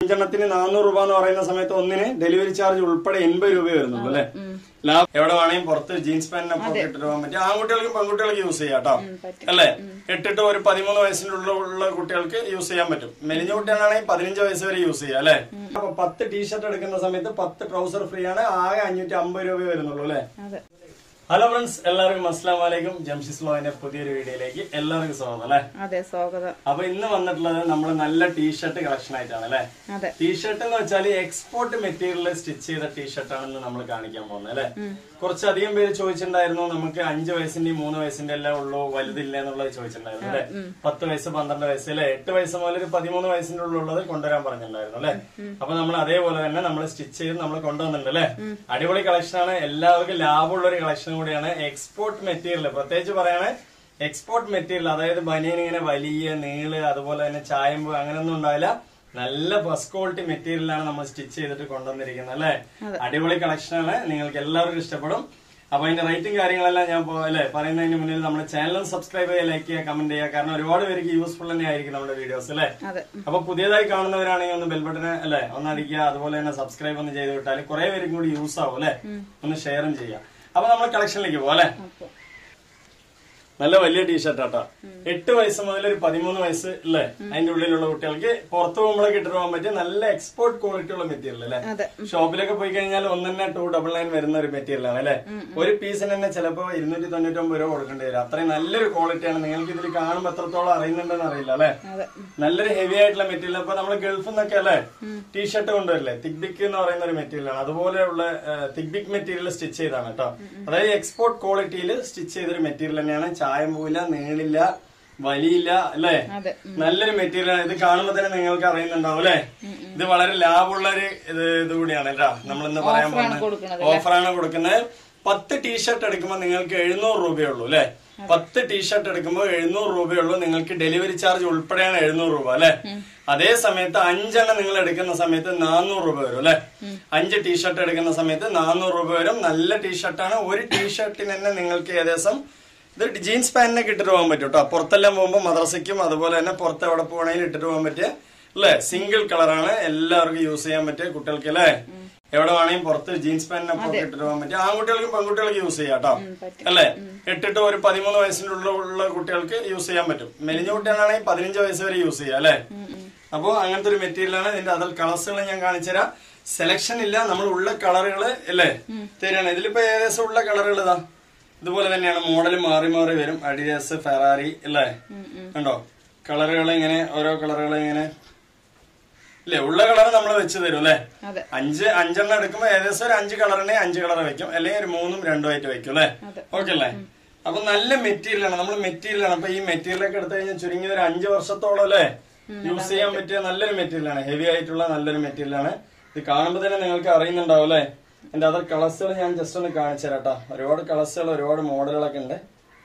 അഞ്ചെണ്ണത്തിന് നാനൂറ് രൂപ എന്ന് പറയുന്ന സമയത്ത് ഒന്നിന് ഡെലിവറി ചാർജ് ഉൾപ്പെടെ എൺപത് രൂപ വരുന്നുള്ളൂ അല്ലെ ലാഭം എവിടെ വേണമെങ്കിൽ പുറത്ത് ജീൻസ് പാന്റിനൊപ്പം ഒക്കെ ഇട്ടിട്ട് പോകാൻ പറ്റും ആൺകുട്ടികൾക്കും പെൺകുട്ടികൾക്കും യൂസ് ചെയ്യാം കേട്ടോ അല്ലേ എട്ടിട്ട് ഒരു പതിമൂന്ന് വയസ്സിനുള്ള ഉള്ള കുട്ടികൾക്ക് യൂസ് ചെയ്യാൻ പറ്റും മെലിഞ്ഞ കുട്ടികളാണെങ്കിൽ പതിനഞ്ച് വയസ്സ് വരെ യൂസ് ചെയ്യാം അല്ലെ അപ്പൊ പത്ത് ടീഷർട്ട് എടുക്കുന്ന സമയത്ത് പത്ത് ട്രൗസർ ഫ്രീ ആണ് ആകെ അഞ്ഞൂറ്റി അമ്പത് രൂപ വരുന്നുള്ളൂ അല്ലെ അതെ ഹലോ ഫ്രണ്ട്സ് എല്ലാവർക്കും അസ്സാം വലൈക്കും ജംഷിസ് ലോന്റെ പുതിയൊരു വീഡിയോയിലേക്ക് എല്ലാവർക്കും സ്വാഗതം അല്ലെ അതെ സ്വാഗതം അപ്പൊ ഇന്ന് വന്നിട്ടുള്ളത് നമ്മൾ നല്ല ടീഷർട്ട് കളക്ഷൻ ആയിട്ടാണ് അല്ലെ അതെ ടീഷർട്ട് എന്ന് വെച്ചാൽ എക്സ്പോർട്ട് മെറ്റീരിയൽ സ്റ്റിച്ച് ചെയ്ത ടീഷർട്ട് ആണെന്ന് നമ്മൾ കാണിക്കാൻ പോകുന്നത് അല്ലെ കുറച്ചധികം പേര് ചോദിച്ചിട്ടുണ്ടായിരുന്നു നമുക്ക് അഞ്ച് വയസ്സിന്റെയും മൂന്ന് വയസ്സിന്റെ എല്ലാം ഉള്ളൂ വലുതില്ല എന്നുള്ളത് ചോദിച്ചിട്ടുണ്ടായിരുന്നു അല്ലെ പത്ത് വയസ്സ് പന്ത്രണ്ട് വയസ്സ് അല്ലെ എട്ട് വയസ്സ് മുതൽ ഒരു പതിമൂന്ന് വയസ്സിന്റെ ഉള്ളിലുള്ളത് കൊണ്ടുവരാൻ പറഞ്ഞിട്ടുണ്ടായിരുന്നു അല്ലെ അപ്പൊ നമ്മൾ അതേപോലെ തന്നെ നമ്മൾ സ്റ്റിച്ച് ചെയ്ത് നമ്മൾ കൊണ്ടുവന്നിട്ടുണ്ട് അല്ലെ അടിപൊളി കളക്ഷൻ ആണ് എല്ലാവർക്കും ലാഭമുള്ള ഒരു കളക്ഷൻ കൂടിയാണ് എക്സ്പോർട്ട് മെറ്റീരിയൽ പ്രത്യേകിച്ച് പറയണേ എക്സ്പോർട്ട് മെറ്റീരിയൽ അതായത് ബനിയൻ ഇങ്ങനെ വലിയ നീള് അതുപോലെ തന്നെ ചായമ്പ് അങ്ങനെയൊന്നും ഉണ്ടാവില്ല നല്ല ഫസ്റ്റ് ക്വാളിറ്റി മെറ്റീരിയലാണ് നമ്മൾ സ്റ്റിച്ച് ചെയ്തിട്ട് കൊണ്ടുവന്നിരിക്കുന്നത് അല്ലെ അടിപൊളി കളക്ഷൻ ആണ് നിങ്ങൾക്ക് എല്ലാവർക്കും ഇഷ്ടപ്പെടും അപ്പൊ അതിന്റെ റേറ്റും കാര്യങ്ങളെല്ലാം ഞാൻ പോ- അല്ലെ പറയുന്നതിന് മുന്നിൽ നമ്മുടെ ചാനലും സബ്സ്ക്രൈബ് ചെയ്യുക ലൈക്ക് ചെയ്യുക കമന്റ് ചെയ്യുക കാരണം ഒരുപാട് പേർക്ക് യൂസ്ഫുൾ തന്നെ ആയിരിക്കും നമ്മുടെ വീഡിയോസ് അല്ലെ അതെ അപ്പൊ പുതിയതായി കാണുന്നവരാണെങ്കിൽ ഒന്ന് ബെൽ ബട്ടൺ അല്ലെ ഒന്ന് അടിക്കുക അതുപോലെ തന്നെ സബ്സ്ക്രൈബ് ഒന്ന് ചെയ്ത് വിട്ടാൽ കുറെ പേർക്കും കൂടി യൂസ് ആവും അല്ലെ ഒന്ന് ഷെയറും ചെയ്യാം അപ്പൊ നമ്മൾ കളക്ഷനിലേക്ക് പോവാം അല്ലെ അപ്പൊ നല്ല വലിയ ടീഷർട്ട് ആട്ടോ എട്ട് വയസ്സ് മുതൽ ഒരു പതിമൂന്ന് വയസ്സ് അല്ലേ അതിന്റെ ഉള്ളിലുള്ള കുട്ടികൾക്ക് പുറത്തു പോകുമ്പോഴൊക്കെ ഇട്ട് പോകാൻ പറ്റിയ നല്ല എക്സ്പോർട്ട് ക്വാളിറ്റി ഉള്ള മെറ്റീരിയൽ അല്ലേ അതെ ഷോപ്പിലൊക്കെ പോയി കഴിഞ്ഞാൽ ഒന്നെ ടു ഡബിൾ നയൻ വരുന്ന ഒരു മെറ്റീരിയൽ ആണ് അല്ലെ ഒരു പീസിന് തന്നെ ചിലപ്പോ ഇരുന്നൂറ്റി തൊണ്ണൂറ്റി ഒമ്പത് രൂപ കൊടുക്കേണ്ടി വരും അത്രയും നല്ലൊരു ക്വാളിറ്റിയാണ് നിങ്ങൾക്ക് ഇതിൽ കാണുമ്പോൾ എത്രത്തോളം അറിയുന്നുണ്ടെന്ന് അറിയില്ല അല്ലെ അതെ നല്ലൊരു ഹെവി ആയിട്ടുള്ള മെറ്റീരിയൽ അപ്പൊ നമ്മൾ ഗൾഫിൽ നിന്നൊക്കെ അല്ലേ ടീഷർട്ട് കൊണ്ടുവരില്ലേ തിക് ബിക്ക് എന്ന് പറയുന്ന ഒരു മെറ്റീരിയൽ ആണ് അതുപോലെയുള്ള തിക് ബിക്ക് മെറ്റീരിയൽ സ്റ്റിച്ച് ചെയ്താണ് കേട്ടോ അതായത് എക്സ്പോർട്ട് ക്വാളിറ്റിയിൽ സ്റ്റിച്ച് ചെയ്തൊരു മെറ്റീരിയൽ തന്നെയാണ് ചായം പോവില്ല നീളില്ല വലിയില്ല അല്ലേ അതെ നല്ലൊരു മെറ്റീരിയൽ ആണ് ഇത് കാണുമ്പോൾ തന്നെ നിങ്ങൾക്ക് അറിയുന്നുണ്ടാവും അല്ലെ ഇത് വളരെ ലാഭമുള്ള ഒരു ഇത് ഇത് കൂടിയാണ് കേട്ടോ നമ്മൾ ഇന്ന് പറയാൻ ഓഫറാണ് കൊടുക്കുന്നത് പോകുന്നത് ഓഫറാണ് കൊടുക്കുന്നത് പത്ത് ടീഷർട്ട് എടുക്കുമ്പോൾ നിങ്ങൾക്ക് എഴുന്നൂറ് രൂപയുള്ളൂ അല്ലെ പത്ത് ടീഷർട്ട് എടുക്കുമ്പോൾ എഴുന്നൂറ് രൂപയുള്ളൂ നിങ്ങൾക്ക് ഡെലിവറി ചാർജ് ഉൾപ്പെടെയാണ് എഴുന്നൂറ് രൂപ അല്ലെ അതേ സമയത്ത് അഞ്ചെണ്ണം നിങ്ങൾ എടുക്കുന്ന സമയത്ത് നാനൂറ് രൂപ വരും അല്ലെ അഞ്ച് ടീഷർട്ട് എടുക്കുന്ന സമയത്ത് നാനൂറ് രൂപ വരും നല്ല ടീഷർട്ടാണ് ഒരു ടീഷർട്ടിന് തന്നെ നിങ്ങൾക്ക് ഏകദേശം ഇത് ജീൻസ് പാന്റിനൊക്കെ ഇട്ടിട്ട് പോകാൻ പറ്റും കേട്ടോ പുറത്തെല്ലാം പോകുമ്പോൾ മദ്രസയ്ക്കും അതുപോലെ തന്നെ പുറത്ത് എവിടെ പോകണമെങ്കിലും ഇട്ടിട്ട് പോകാൻ പറ്റിയ അല്ലേ സിംഗിൾ കളറാണ് എല്ലാവർക്കും യൂസ് ചെയ്യാൻ പറ്റിയ കുട്ടികൾക്ക് അല്ലേ എവിടെ വേണമെങ്കിലും പുറത്ത് ജീൻസ് പാന്റിനൊപ്പം ഒക്കെ ഇട്ടിട്ട് പോകാൻ പറ്റും ആൺകുട്ടികൾക്കും പെൺകുട്ടികൾക്കും യൂസ് ചെയ്യാം കേട്ടോ പറ്റും. അല്ലേ എട്ടിട്ട് ഒരു പതിമൂന്ന് വയസ്സിന്റെ ഉള്ള കുട്ടികൾക്ക് യൂസ് ചെയ്യാൻ പറ്റും മെലിഞ്ഞ കുട്ടികളാണെങ്കിൽ പതിനഞ്ച് വയസ്സ് വരെ യൂസ് ചെയ്യാം അല്ലേ അപ്പോൾ അങ്ങനത്തെ ഒരു മെറ്റീരിയലാണ് ഇതിന്റെ അതർ കളേഴ്സുകൾ ഞാൻ കാണിച്ചുതരാം സെലക്ഷൻ ഇല്ല നമ്മൾ ഉള്ള കളറുകൾ അല്ലേ തരാണ് ഇതിലിപ്പോ ഏകദേശം ഉള്ള കളറുകൾ ഇതാ ഇതുപോലെ തന്നെയാണ് മോഡൽ മാറി മാറി വരും അഡിഡാസ് ഫെറാറി അല്ലേ കണ്ടോ കളറുകൾ ഇങ്ങനെ ഓരോ കളറുകൾ ഇങ്ങനെ ഇല്ലേ ഉള്ള കളർ നമ്മൾ വെച്ച് തരും അല്ലേ അതെ അഞ്ച് അഞ്ചെണ്ണം എടുക്കുമ്പോൾ ഏകദേശം ഒരു അഞ്ച് കളറിനെ അഞ്ച് കളർ വെക്കും അല്ലെങ്കിൽ ഒരു മൂന്നും രണ്ടും ആയിട്ട് വെക്കും അല്ലേ അതെ. ഓക്കെ അല്ലേ അപ്പൊ നല്ല മെറ്റീരിയൽ ആണ് നമ്മൾ മെറ്റീരിയൽ ആണ് അപ്പൊ ഈ മെറ്റീരിയൽ ഒക്കെ എടുത്തു കഴിഞ്ഞാൽ ചുരുങ്ങിയ ഒരു അഞ്ച് വർഷത്തോളം അല്ലേ യൂസ് ചെയ്യാൻ പറ്റിയ നല്ലൊരു മെറ്റീരിയൽ ആണ് ഹെവി ആയിട്ടുള്ള നല്ലൊരു മെറ്റീരിയൽ ആണ് ഇത് കാണുമ്പോൾ തന്നെ നിങ്ങൾക്ക് അറിയുന്നുണ്ടാവും അല്ലേ എന്റെ അതർ കളേഴ്സുകൾ ഞാൻ ജസ്റ്റ് ഒന്ന് കാണിച്ചു തരാം ട്ടോ. ഒരുപാട് കളേഴ്സുകൾ ഒരുപാട് മോഡലുകളൊക്കെ ഉണ്ട്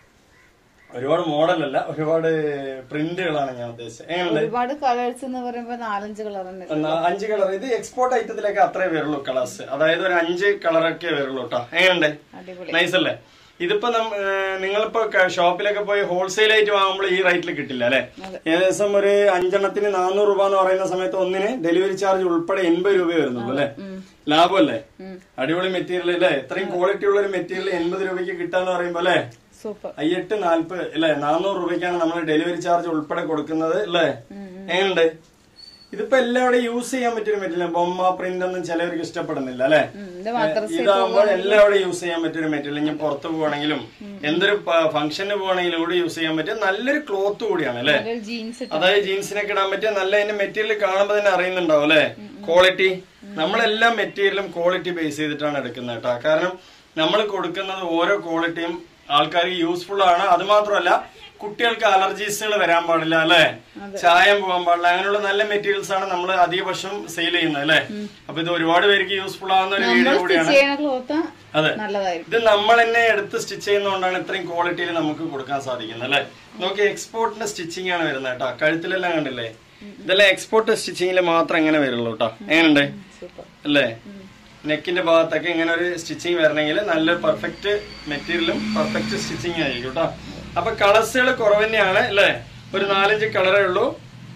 ഒരുപാട് മോഡലല്ല ഒരുപാട് പ്രിന്റുകളാണ് ഞാൻ ഉദ്ദേശിച്ചത് എങ്ങനെയുണ്ട് ഒരുപാട് കളേഴ്സ് എന്ന് പറയുമ്പോ നാലഞ്ച് കളർ തന്നെ എന്നാ അഞ്ച് കളർ ഇത് എക്സ്പോർട്ട് ഐറ്റത്തിലേക്ക് അത്രേ വരുള്ളൂ കളേഴ്സ് അതായത് ഒരു അഞ്ച് കളറൊക്കെ വരുള്ളൂ കേട്ടോ എങ്ങനെയുണ്ട് അടിപൊളി നൈസ് അല്ലേ ഇതിപ്പോ നം- ഏർ നിങ്ങളിപ്പോ ക- ഷോപ്പിലൊക്കെ പോയി ഹോൾസെയിൽ ആയിട്ട് വാങ്ങുമ്പോൾ ഈ റേറ്റിൽ കിട്ടില്ല അല്ലെ അതെ. ഏകദേശം ഒരു അഞ്ചെണ്ണത്തിന് നാനൂറ് രൂപ എന്ന് പറയുന്ന സമയത്ത് ഒന്നിന് ഡെലിവറി ചാർജ് ഉൾപ്പെടെ എൺപത് രൂപ വരുന്നുള്ളൂ അല്ലെ ലാഭമല്ലേ അടിപൊളി മെറ്റീരിയൽ അല്ലേ ഇത്രയും ക്വാളിറ്റി ഉള്ള ഒരു മെറ്റീരിയൽ എൺപത് രൂപയ്ക്ക് കിട്ടാന്ന് പറയുമ്പോ അല്ലേ സൂപ്പർ അയ്യെട്ട് നാല്പത് അല്ലെ നാനൂറ് രൂപയ്ക്കാണ് നമ്മൾ ഡെലിവറി ചാർജ് ഉൾപ്പെടെ കൊടുക്കുന്നത് അല്ലേ എങ്ങനെയുണ്ട് ഇതിപ്പോ എല്ലാവരും യൂസ് ചെയ്യാൻ പറ്റിയ മെറ്റീരിയൽ ബൊമ്മ പ്രിന്റ് ഒന്നും ചിലവർക്ക് ഇഷ്ടപ്പെടുന്നില്ല അല്ലെ ഇത് മദ്രസ ഇതാകുമ്പോൾ എല്ലാവരും യൂസ് ചെയ്യാൻ പറ്റിയ ഒരു മെറ്റീരിയൽ ഇനി പുറത്ത് പോവാണെങ്കിലും എന്തൊരു ഫംഗ്ഷന് പോവാണെങ്കിലും കൂടി യൂസ് ചെയ്യാൻ പറ്റിയ നല്ലൊരു ക്ലോത്ത് കൂടിയാണ് അല്ലെ ജീൻസ് അതായത് ജീൻസിനൊക്കെ ഇടാൻ പറ്റിയ നല്ല അതിന്റെ മെറ്റീരിയൽ കാണുമ്പോൾ തന്നെ അറിയുന്നുണ്ടാവും അല്ലെ ക്വാളിറ്റി നമ്മളെല്ലാ മെറ്റീരിയലും ക്വാളിറ്റി ബേസ് ചെയ്തിട്ടാണ് എടുക്കുന്നത് കേട്ടോ കാരണം നമ്മൾ കൊടുക്കുന്നത് ഓരോ ക്വാളിറ്റിയും ആൾക്കാർക്ക് യൂസ്ഫുൾ ആണ് അത് മാത്രമല്ല കുട്ടികൾക്ക് അലർജീസുകൾ വരാൻ പാടില്ല അല്ലെ ചായം പോകാൻ പാടില്ല അങ്ങനെയുള്ള നല്ല മെറ്റീരിയൽസ് ആണ് നമ്മൾ അധികപക്ഷം സെയിൽ ചെയ്യുന്നത് അല്ലെ അപ്പൊ ഇത് ഒരുപാട് പേർക്ക് യൂസ്ഫുൾ ആവുന്ന ഒരു വീഡിയോ നമ്മൾ കൂടിയാണ് സ്റ്റിച്ച് ചെയ്യണ ക്ലോത്ത് അതെ നല്ലതായിരിക്കും ഇത് നമ്മൾ തന്നെ എടുത്ത് സ്റ്റിച്ച് ചെയ്യുന്നതുകൊണ്ടാണ് ഇത്രയും ക്വാളിറ്റിയിൽ നമുക്ക് കൊടുക്കാൻ സാധിക്കുന്നത് അല്ലെ നോക്കി എക്സ്പോർട്ടിന്റെ സ്റ്റിച്ചിങ് ആണ് വരുന്നത് കേട്ടോ കഴുത്തിലെല്ലാം കണ്ടില്ലേ ഇതെല്ലാം എക്സ്പോർട്ട് സ്റ്റിച്ചിങ്ങിൽ മാത്രം എങ്ങനെ വരുള്ളൂ കേട്ടോ എങ്ങനെയുണ്ട് സൂപ്പർ അല്ലേ നെക്കിന്റെ ഭാഗത്തൊക്കെ ഇങ്ങനെ ഒരു സ്റ്റിച്ചിങ് വരണമെങ്കിൽ നല്ല പെർഫെക്റ്റ് മെറ്റീരിയലും പെർഫെക്റ്റ് സ്റ്റിച്ചിങ് ആയിരിക്കും കേട്ടോ അപ്പൊ കളേഴ്സുകൾ കുറവ് തന്നെയാണ് അല്ലേ ഒരു നാലഞ്ച് കളറേ ഉള്ളൂ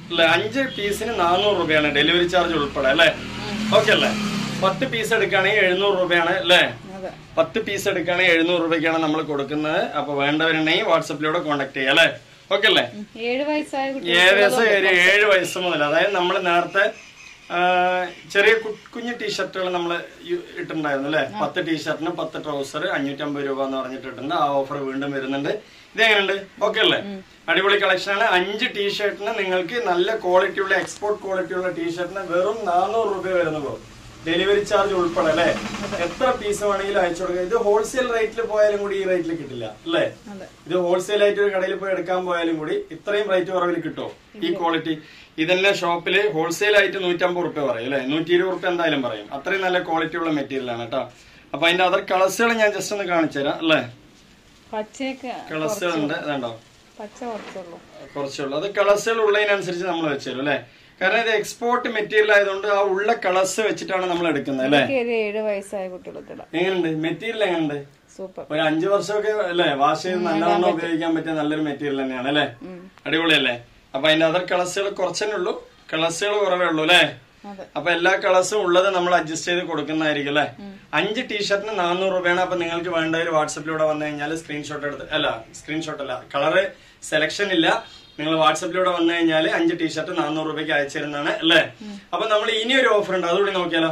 അല്ലെ അഞ്ച് പീസിന് നാനൂറ് രൂപയാണ് ഡെലിവറി ചാർജ് ഉൾപ്പെടെ അല്ലേ ഓക്കെ അല്ലേ പത്ത് പീസ് എടുക്കുകയാണെങ്കിൽ എഴുന്നൂറ് രൂപയാണ് അല്ലേ അതെ പത്ത് പീസ് എടുക്കുകയാണെങ്കിൽ എഴുന്നൂറ് രൂപയ്ക്കാണ് നമ്മൾ കൊടുക്കുന്നത് അപ്പൊ വേണ്ടവരുണ്ടെങ്കിൽ വാട്സപ്പിലൂടെ കോൺടാക്ട് ചെയ്യാം അല്ലേ ഓക്കെ അല്ലേ ഉം. ഏഴ് വയസ്സായ കുട്ടി ഏകദേശം ഒരു ഏഴ് വയസ്സ് മുതൽ അതായത് നമ്മൾ നേരത്തെ ആ, ചെറിയ കു- കുഞ്ഞു ടീഷർട്ടുകൾ നമ്മൾ ഇട്ടിട്ടുണ്ടായിരുന്നു അല്ലെ പത്ത് ടീഷർട്ടിന് പത്ത് ട്രൗസർ അഞ്ഞൂറ്റമ്പത് രൂപ എന്ന് പറഞ്ഞിട്ട് ഇട്ടിട്ടുണ്ട് ആ ഓഫർ വീണ്ടും വരുന്നുണ്ട് ഇതെങ്ങനെയുണ്ട് ഓക്കെ അല്ലേ അടിപൊളി കളക്ഷൻ ആണ് അഞ്ച് ടീഷർട്ടിന് നിങ്ങൾക്ക് നല്ല ക്വാളിറ്റിയുള്ള എക്സ്പോർട്ട് ക്വാളിറ്റിയുള്ള ടീഷർട്ടിന് വെറും നാനൂറ് രൂപ വരുന്നുള്ളൂ ഡെലിവറി ചാർജ് ഉൾപ്പെടെ അല്ലേ എത്ര പീസ് വേണമെങ്കിലും അയച്ചു കൊടുക്കുക ഇത് ഹോൾസെയിൽ റേറ്റിൽ പോയാലും കൂടി ഈ റേറ്റിൽ കിട്ടില്ല അല്ലേ അതെ ഇത് ഹോൾസെയിൽ ആയിട്ട് ഒരു കടയിൽ പോയി എടുക്കാൻ പോയാലും കൂടി ഇത്രയും റേറ്റ് കുറവിൽ കിട്ടുമോ ഈ ക്വാളിറ്റി ഇതന്നെ ഷോപ്പിൽ ഹോൾസെയിൽ ആയിട്ട് നൂറ്റമ്പത് റുപ്യ പറയും അല്ലെ നൂറ്റി ഇരുപത് റുപ്യ എന്തായാലും പറയും അത്രയും നല്ല ക്വാളിറ്റി ഉള്ള മെറ്റീരിയൽ ആണ് കേട്ടോ അപ്പൊ അതിന്റെ അതർ കളേഴ്സുകൾ ഞാൻ ജസ്റ്റ് ഒന്ന് കാണിച്ചു തരാം അല്ലേ പച്ചയൊക്കെ കളേഴ്സുകൾ ഉണ്ട് അതുണ്ടോ പച്ച കുറച്ചുള്ളൂ കുറച്ചുള്ളൂ അത് കളേഴ്സുകൾ ഉള്ളതിനനുസരിച്ച് നമ്മൾ വെച്ചുതരും അല്ലേ കാരണം ഇത് എക്സ്പോർട്ട് മെറ്റീരിയൽ ആയതുകൊണ്ട് ആ ഉള്ള കളേഴ്സ് വെച്ചിട്ടാണ് നമ്മൾ എടുക്കുന്നത് അല്ലേ എനിക്ക് ഒരു ഏഴ് വയസ്സായ കുട്ടികൾക്ക് ഇടാം എങ്ങനെയുണ്ട് മെറ്റീരിയൽ എങ്ങനെയുണ്ട് സൂപ്പർ ഒരു അഞ്ചു വർഷമൊക്കെ അല്ലേ വാഷ് ചെയ്ത് നല്ലവണ്ണം ഉപയോഗിക്കാൻ പറ്റിയ നല്ലൊരു മെറ്റീരിയൽ തന്നെയാണ് അല്ലേ അടിപൊളിയല്ലേ അപ്പൊ അതിന്റെ അതർ കളേഴ്സുകൾ കുറച്ചേ ഉള്ളൂ കളേഴ്സുകൾ കുറവേ ഉള്ളൂ അല്ലേ അതെ അപ്പൊ എല്ലാ കളേഴ്സും ഉള്ളത് നമ്മൾ അഡ്ജസ്റ്റ് ചെയ്ത് കൊടുക്കുന്നതായിരിക്കും അല്ലേ അഞ്ച് ടീഷർട്ടിന് നാനൂറ് രൂപയാണ് അപ്പൊ നിങ്ങൾക്ക് വേണ്ടവർ വാട്സപ്പിലൂടെ വന്നു കഴിഞ്ഞാൽ സ്ക്രീൻഷോട്ട് എടുത്ത് അല്ല സ്ക്രീൻഷോട്ട് അല്ല കളറ് സെലക്ഷൻ ഇല്ല നിങ്ങൾ വാട്സപ്പിലൂടെ വന്നു കഴിഞ്ഞാൽ അഞ്ച് ടീഷർട്ട് നാനൂറ് രൂപയ്ക്ക് അയച്ചു തരുന്നതാണ് അല്ലേ അപ്പൊ നമ്മൾ ഇനി ഒരു ഓഫർ ഉണ്ട് അതുകൂടി നോക്കിയാലോ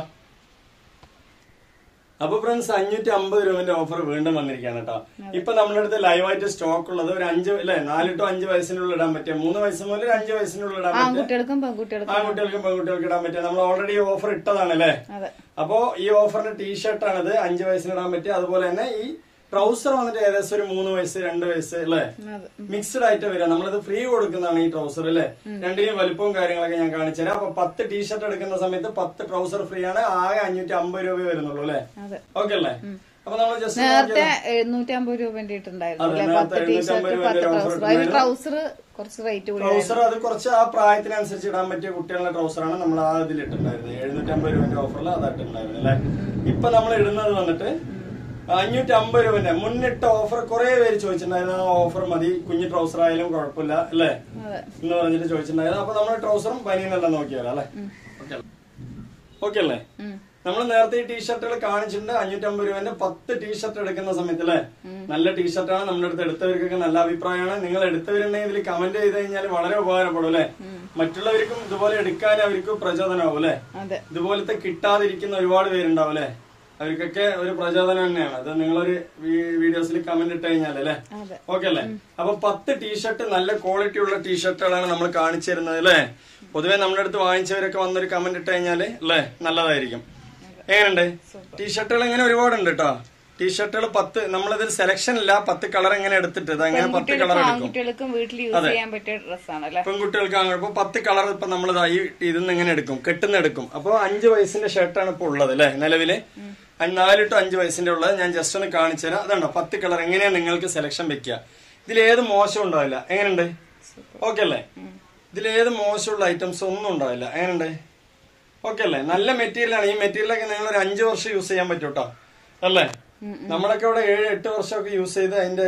അപ്പൊ ഫ്രണ്ട്സ് അഞ്ഞൂറ്റി അമ്പത് രൂപന്റെ ഓഫർ വീണ്ടും വന്നിരിക്കുകയാണ് കേട്ടോ ഇപ്പൊ നമ്മുടെ അടുത്ത് ലൈവായിട്ട് സ്റ്റോക്ക് ഉള്ളത് ഒരു അഞ്ച് അല്ലെ നാല് ടു അഞ്ച് വയസ്സിനുള്ളിൽ ഇടാൻ പറ്റിയ മൂന്ന് വയസ്സ് മുതൽ ഒരു അഞ്ച് വയസ്സിനുള്ളിൽ ഇടാൻ പറ്റിയ ആൺകുട്ടികൾക്കും പെൺകുട്ടികൾക്കും ആൺകുട്ടികൾക്കും പെൺകുട്ടികൾക്കും ഇടാൻ പറ്റിയ നമ്മൾ ഓൾറെഡി ഓഫർ ഇട്ടതാണ് അല്ലേ അതെ അപ്പോ ഈ ഓഫറിന്റെ ടീഷർട്ട് ആണിത് അഞ്ച് വയസ്സിന് ഇടാൻ പറ്റിയ അതുപോലെ തന്നെ ഈ ട്രൗസർ വന്നിട്ട് ഏകദേശം ഒരു മൂന്ന് വയസ്സ് രണ്ട് വയസ്സ് അല്ലേ അതെ മിക്സ്ഡ് ആയിട്ട് വരിക നമ്മളിത് ഫ്രീ കൊടുക്കുന്നതാണ് ഈ ട്രൗസർ അല്ലേ രണ്ടിനും വലുപ്പവും കാര്യങ്ങളൊക്കെ ഞാൻ കാണിച്ചു തരാം അപ്പൊ പത്ത് ടീഷർട്ട് എടുക്കുന്ന സമയത്ത് പത്ത് ട്രൗസർ ഫ്രീ ആണ് ആകെ അഞ്ഞൂറ്റി അമ്പത് രൂപ വരുന്നുള്ളൂ അല്ലേ അതെ ഓക്കെ അല്ലേ അപ്പൊ നമ്മൾ ജസ്റ്റ് നേരത്തെ എഴുന്നൂറ്റി അമ്പത് രൂപന്റെ ഇട്ടുണ്ടായിരുന്നു അതെ, അല്ലെ നേരത്തെ പത്ത് ടീഷർട്ട് 750 പത്ത് രൂപയുടെ offer ട്രൗസർ അതിന് ട്രൗസർ കുറച്ച് റേറ്റ് കൂടി ട്രൗസർ അത് കുറച്ച് ആ പ്രായത്തിനനുസരിച്ച് ഇടാൻ പറ്റിയ കുട്ടികളുടെ ട്രൗസറാണ് നമ്മൾ ആ ഇതിൽ ഇട്ടുണ്ടായിരുന്നത് എഴുന്നൂറ്റി അമ്പത് രൂപന്റെ ഓഫറിൽ അതായിട്ടുണ്ടായിരുന്നു അല്ലെ ഇപ്പൊ നമ്മൾ ഇടുന്നത് വന്നിട്ട് അഞ്ഞൂറ്റി അമ്പത് രൂപന്റെ മുന്നിട്ട ഓഫർ കുറെ പേര് ചോദിച്ചിട്ടുണ്ടായിരുന്നു ആ ഓഫർ മതി കുഞ്ഞു ട്രൗസർ ആയാലും കുഴപ്പമില്ല അല്ലേ അതെ എന്ന് പറഞ്ഞിട്ട് ചോദിച്ചിട്ടുണ്ടായിരുന്നു അപ്പൊ നമ്മൾ ട്രൗസറും പനിയെല്ലാം നോക്കിയാലോ അല്ലെ ഓക്കെ അല്ലേ ഉം. നമ്മൾ നേരത്തെ ഈ ടീഷർട്ടുകൾ കാണിച്ചിട്ടുണ്ട് അഞ്ഞൂറ്റമ്പത് രൂപന്റെ പത്ത് ടീഷർട്ട് എടുക്കുന്ന സമയത്ത് അല്ലേ നല്ല ടീഷർട്ടാണ് നമ്മുടെ അടുത്ത് എടുത്തവർക്കൊക്കെ നല്ല അഭിപ്രായമാണ് നിങ്ങൾ എടുത്തവരുണ്ടെങ്കിൽ ഇതിൽ കമന്റ് ചെയ്ത് കഴിഞ്ഞാൽ വളരെ ഉപകാരപ്പെടും അല്ലെ മറ്റുള്ളവർക്കും ഇതുപോലെ എടുക്കാൻ അവർക്ക് പ്രചോദനമാവും അല്ലെ അതെ ഇതുപോലത്തെ കിട്ടാതിരിക്കുന്ന ഒരുപാട് പേരുണ്ടാവും അല്ലെ അവർക്കൊക്കെ ഒരു പ്രചോദനം തന്നെയാണ് അത് നിങ്ങളൊരു വീഡിയോസിൽ കമന്റ് ഇട്ട് കഴിഞ്ഞാൽ അല്ലെ അതെ ഓക്കെ അല്ലേ അപ്പൊ പത്ത് ടീഷർട്ട് നല്ല ക്വാളിറ്റി ഉള്ള ടീഷർട്ടുകളാണ് നമ്മൾ കാണിച്ചു തരുന്നത് അല്ലേ പൊതുവെ നമ്മുടെ അടുത്ത് വാങ്ങിച്ചവരൊക്കെ വന്നൊരു കമന്റ് ഇട്ട് കഴിഞ്ഞാല് അല്ലേ നല്ലതായിരിക്കും എങ്ങനെയുണ്ട് ടീഷർട്ടുകൾ ഇങ്ങനെ ഒരുപാടുണ്ട് കേട്ടോ ടീഷർട്ടുകൾ പത്ത് നമ്മളിതിൽ സെലക്ഷൻ ഇല്ല പത്ത് കളർ ഇങ്ങനെ എടുത്തിട്ട് ഇത് അങ്ങനെ പത്ത് കളർ എടുക്കും ആൺകുട്ടികൾക്കും വീട്ടിൽ യൂസ് ചെയ്യാൻ പറ്റിയ ഡ്രസ്സാണ് അല്ലെ പെൺകുട്ടികൾക്ക് അങ്ങനെ ഇപ്പൊ പത്ത് കളർ ഇപ്പൊ നമ്മൾ ഈ ഇതിന്ന് ഇങ്ങനെ എടുക്കും കെട്ടുന്ന എടുക്കും അപ്പൊ അഞ്ച് വയസ്സിന്റെ ഷർട്ടാണ് ഇപ്പൊ ഉള്ളത് അല്ലെ നിലവില് അഞ്ച് നാല് ടു അഞ്ച് വയസ്സിന്റെ ഉള്ളത് ഞാൻ ജസ്റ്റ് ഒന്ന് കാണിച്ചു തരാം അതുണ്ടോ പത്ത് കളർ എങ്ങനെയാണ് നിങ്ങൾക്ക് സെലക്ഷൻ വെക്കുക ഇതിൽ ഏത് മോശം ഉണ്ടാവില്ല എങ്ങനെയുണ്ട് ഓക്കെ അല്ലേ ഇതിൽ ഏത് മോശമുള്ള ഐറ്റംസ് ഒന്നും ഉണ്ടാവില്ല എങ്ങനെയുണ്ട് ഓക്കെ അല്ലേ നല്ല മെറ്റീരിയൽ ആണ് ഈ മെറ്റീരിയലൊക്കെ നിങ്ങൾ ഒരു അഞ്ച് വർഷം യൂസ് ചെയ്യാൻ പറ്റും കേട്ടോ അല്ലേ നമ്മളൊക്കെ ഇവിടെ ഏഴ് എട്ട് വർഷമൊക്കെ യൂസ് ചെയ്ത് അതിന്റെ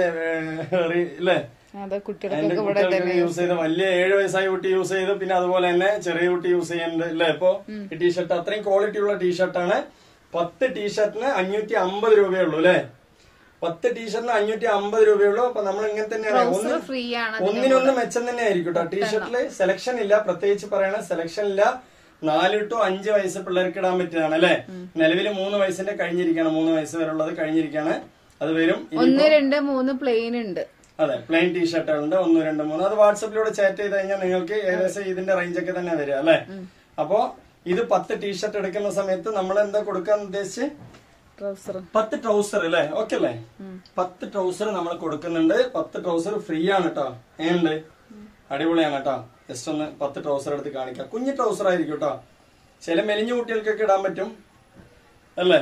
അല്ലേ അതെ കുട്ടികൾക്കൊക്കെ അതിന്റെ ഇവിടെ കുട്ടികൾക്ക് യൂസ് ചെയ്ത് വലിയ ഏഴ് വയസ്സായ കുട്ടി യൂസ് ചെയ്ത് പിന്നെ അതുപോലെ തന്നെ ചെറിയ കുട്ടി യൂസ് ചെയ്യുന്നുണ്ട് അല്ലേ ഇപ്പൊ ഈ ടീഷർട്ട് അത്രയും ക്വാളിറ്റി ഉള്ള ടീഷർട്ടാണ് പത്ത് ടീഷർട്ടിന് അഞ്ഞൂറ്റി അമ്പത് രൂപയുള്ളൂ അല്ലേ പത്ത് ടീഷർട്ടിന് അഞ്ഞൂറ്റി അമ്പത് രൂപയുള്ളൂ അപ്പൊ നമ്മൾ ഇങ്ങനെ തന്നെയാണ് ഒന്ന് ഫ്രീ ആണ് ഒന്നിനൊന്ന് മെച്ചം തന്നെ ആയിരിക്കും കേട്ടോ ടീഷർട്ടില് സെലക്ഷൻ ഇല്ല പ്രത്യേകിച്ച് പറയണ സെലക്ഷൻ ഇല്ല നാല് ടു അഞ്ച് വയസ്സ് പിള്ളേർക്ക് ഇടാൻ പറ്റിയതാണ് അല്ലെ നിലവിൽ മൂന്ന് വയസ്സിന്റെ കഴിഞ്ഞിരിക്കുകയാണ് മൂന്ന് വയസ്സ് വരെ ഉള്ളത് കഴിഞ്ഞിരിക്കുകയാണ് അത് വരും ഇനി ഒന്ന് രണ്ട് മൂന്ന് പ്ലെയിൻ ഉണ്ട് അതെ പ്ലെയിൻ ടീഷർട്ടുകളുണ്ട് ഒന്ന് രണ്ട് മൂന്ന് അത് വാട്സപ്പിലൂടെ ചാറ്റ് ചെയ്ത് കഴിഞ്ഞാൽ നിങ്ങൾക്ക് ഏകദേശം ഇതിന്റെ റേഞ്ച് ഒക്കെ തന്നെ വരിക അല്ലെ അപ്പോ ഇത് പത്ത് ടീഷർട്ട് എടുക്കുന്ന സമയത്ത് നമ്മൾ എന്താ കൊടുക്കാൻ ഉദ്ദേശിച്ച് ട്രൗസർ പത്ത് ട്രൗസർ അല്ലേ ഓക്കെ അല്ലേ പത്ത് ട്രൗസർ നമ്മൾ കൊടുക്കുന്നുണ്ട് പത്ത് ട്രൗസർ ഫ്രീ ആണ് കേട്ടോ ഏണ്ട് അടിപൊളിയാണ് കേട്ടോ ജസ്റ്റ് ഒന്ന് പത്ത് ട്രൗസർ എടുത്ത് കാണിക്കാം കുഞ്ഞു ട്രൗസർ ആയിരിക്കും കേട്ടോ ചില മെലിഞ്ഞ കുട്ടികൾക്കൊക്കെ ഇടാൻ പറ്റും അല്ലേ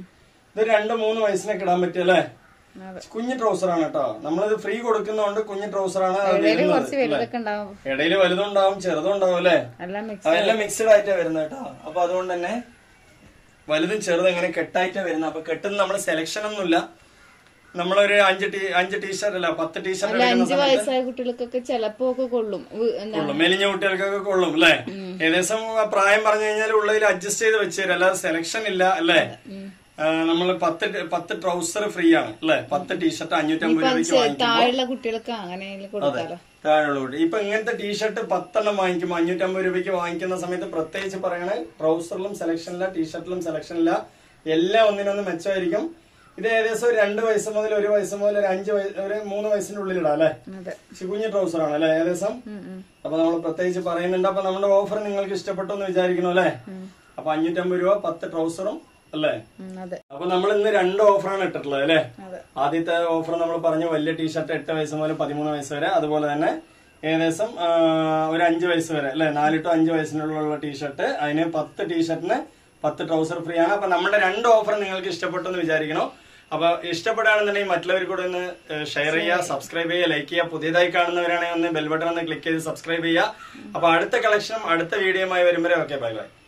ഇത് രണ്ട് മൂന്ന് വയസ്സിനൊക്കെ ഇടാൻ പറ്റും അല്ലേ അതെ കുഞ്ഞു ട്രൗസർ ആണ് കേട്ടോ നമ്മളിത് ഫ്രീ കൊടുക്കുന്നതുകൊണ്ട് കുഞ്ഞു ട്രൗസർ ആണ് അത് ഇടയില് വരുന്നത്. കുറച്ച് വലുതൊക്കെ ഉണ്ടാവും ഇടയില് വലുതുണ്ടാവും ചെറുതുണ്ടാവും അല്ലേ എല്ലാം മിക്സ് അതെല്ലാം മിക്സഡ് ആയിട്ടാ വരുന്നത് കേട്ടോ അപ്പൊ അതുകൊണ്ട് തന്നെ വലുതും ചെറുതും ഇങ്ങനെ കെട്ടായിട്ടാ വരുന്നത് അപ്പൊ കെട്ടുന്ന നമ്മൾ സെലക്ഷൻ ഒന്നുമില്ല നമ്മളൊരു അഞ്ച് ടീ അഞ്ച് ടീഷർട്ട് അല്ല പത്ത് ടീഷർട്ട് അല്ല എടുക്കുന്ന അഞ്ചു വയസ്സായ കുട്ടികൾക്കൊക്കെ ചിലപ്പോ ഒക്കെ കൊള്ളും വ്- എന്താ കൊള്ളും മെലിഞ്ഞ കുട്ടികൾക്കൊക്കെ കൊള്ളും അല്ലേ ഏകദേശം ആ പ്രായം പറഞ്ഞു കഴിഞ്ഞാൽ ഉള്ളതിൽ അഡ്ജസ്റ്റ് ചെയ്ത് വെച്ച് തരും അല്ലാതെ സെലക്ഷൻ ഇല്ല അല്ലേ നമ്മൾ പത്ത് ട്- പത്ത് ട്രൗസർ ഫ്രീ ആണ് അല്ലേ പത്ത് ടീഷർട്ട് അഞ്ഞൂറ്റമ്പത് രൂപയ്ക്ക് വാങ്ങിക്കും താഴെയുള്ള കുട്ടികൾക്ക് അങ്ങനെ കൊടുക്കാലോ താഴെയുള്ള കുട്ടി ഇപ്പൊ ഇങ്ങനത്തെ ടീഷർട്ട് പത്തെണ്ണം വാങ്ങിക്കുമ്പോൾ അഞ്ഞൂറ്റമ്പത് രൂപയ്ക്ക് വാങ്ങിക്കുന്ന സമയത്ത് പ്രത്യേകിച്ച് പറയണേ ട്രൗസറിലും സെലക്ഷൻ ഇല്ല ടീഷർട്ടിലും സെലക്ഷൻ ഇല്ല എല്ലാം ഒന്നിനൊന്ന് മെച്ചമായിരിക്കും ഇത് ഏകദേശം ഒരു രണ്ട് വയസ്സ് മുതൽ ഒരു വയസ്സ് മുതൽ ഒരു അഞ്ച് വയസ്സ് ഒരു മൂന്ന് വയസ്സിന്റെ ഉള്ളിൽ ഇടാം അല്ലേ അതെ കുഞ്ഞു ട്രൗസർ ആണ് അല്ലേ ഏകദേശം ഉം, ഉം. അപ്പൊ നമ്മൾ പ്രത്യേകിച്ച് പറയുന്നുണ്ട് അപ്പൊ നമ്മുടെ ഓഫർ നിങ്ങൾക്ക് ഇഷ്ടപ്പെട്ടു എന്ന് വിചാരിക്കണം അല്ലേ അപ്പൊ അഞ്ഞൂറ്റമ്പത് രൂപ പത്ത് ട്രൗസറും അല്ലേ ഉം, അതെ അപ്പൊ നമ്മൾ ഇന്ന് രണ്ട് ഓഫറാണ് ഇട്ടിട്ടുള്ളത് അല്ലേ അതെ ആദ്യത്തെ ഓഫർ നമ്മൾ പറഞ്ഞു വലിയ ടീഷർട്ട് എട്ട് വയസ്സ് മുതൽ പതിമൂന്ന് വയസ്സ് വരെ അതുപോലെ തന്നെ ഏകദേശം ആ, ഒരു അഞ്ച് വയസ്സ് വരെ അല്ലെ നാല് ടു അഞ്ച് വയസ്സിനുള്ള ടീഷർട്ട് അതിന് പത്ത് ടീഷർട്ടിന് പത്ത് ട്രൗസർ ഫ്രീ ആണ് അപ്പൊ നമ്മുടെ രണ്ട് ഓഫർ നിങ്ങൾക്ക് ഇഷ്ടപ്പെട്ടു എന്ന് വിചാരിക്കണം അപ്പൊ ഇഷ്ടപ്പെടുകയാണെന്നുണ്ടെങ്കിൽ മറ്റുള്ളവർക്ക് കൂടെ ഒന്ന് ഷെയർ ചെയ്യുക സബ്സ്ക്രൈബ് ചെയ്യുക ലൈക്ക് ചെയ്യുക പുതിയതായി കാണുന്നവരാണെങ്കിൽ ഒന്ന് ബെൽ ബട്ടൺ ഒന്ന് ക്ലിക്ക് ചെയ്ത് സബ്സ്ക്രൈബ് ചെയ്യുക അപ്പൊ അടുത്ത കളക്ഷനും അടുത്ത വീഡിയോയുമായി വരുമ്പോൾ ഓക്കെ ബൈ ബൈ